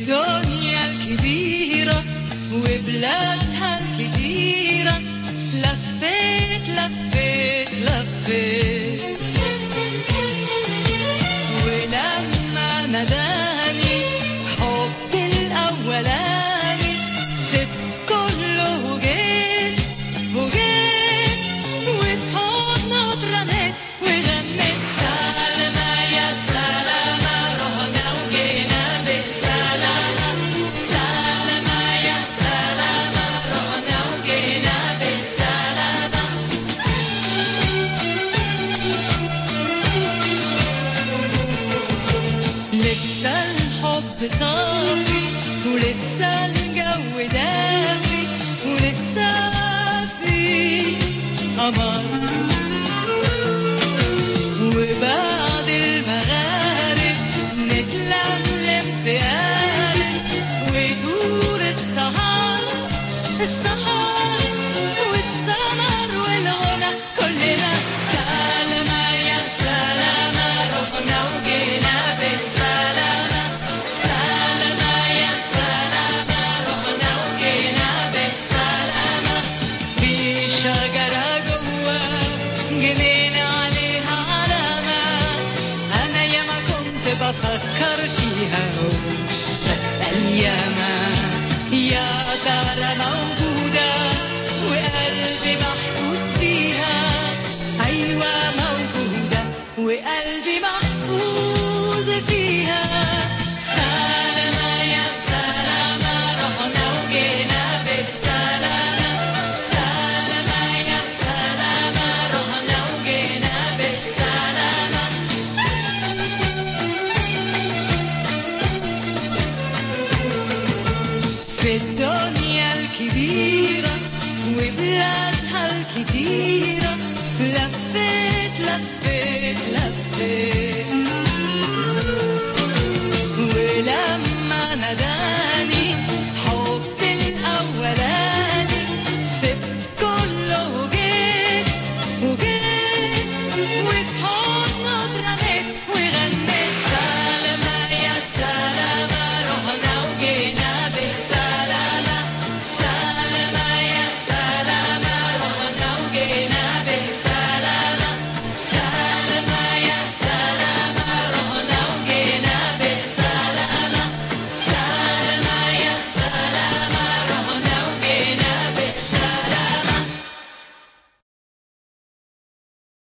الدنيا الكبيرة وبلادها الكتيرة لفيت لفيت لفيت ولما ناداني حبي الأولاني سبت كله وجيت وجيت وفي حضنه اترميت وغنيت سلامة يا سلامة رحنا وجينا بالسلامة سلامة يا سلامة رحنا وجينا بالسلامة لسه الحب صافي ولسه الجو دافي ولسه في قمر وبعد المغارب نتلملم في قارب ويدور السهر السهر والسمر والغنى كلنا سلامة يا سلامة رحنا وجينا بالسلامة سلامة يا سلامة رحنا وجينا بالسلامة في شجرة جوا جنينة عليها علامة أنا ياما كنت بفكر فيها بسأل ياما يا ترى موجودة وقلبي محفوظ فيها أيوة موجودة وقلبي محفوظ فيها سلامة يا سلامة رحنا وجينا بالسلامة سلامة يا سلامة رحنا وجينا بالسلامة في الدنيا الكبيرة وبلادها الكتيرة لفيت لفيت لفيت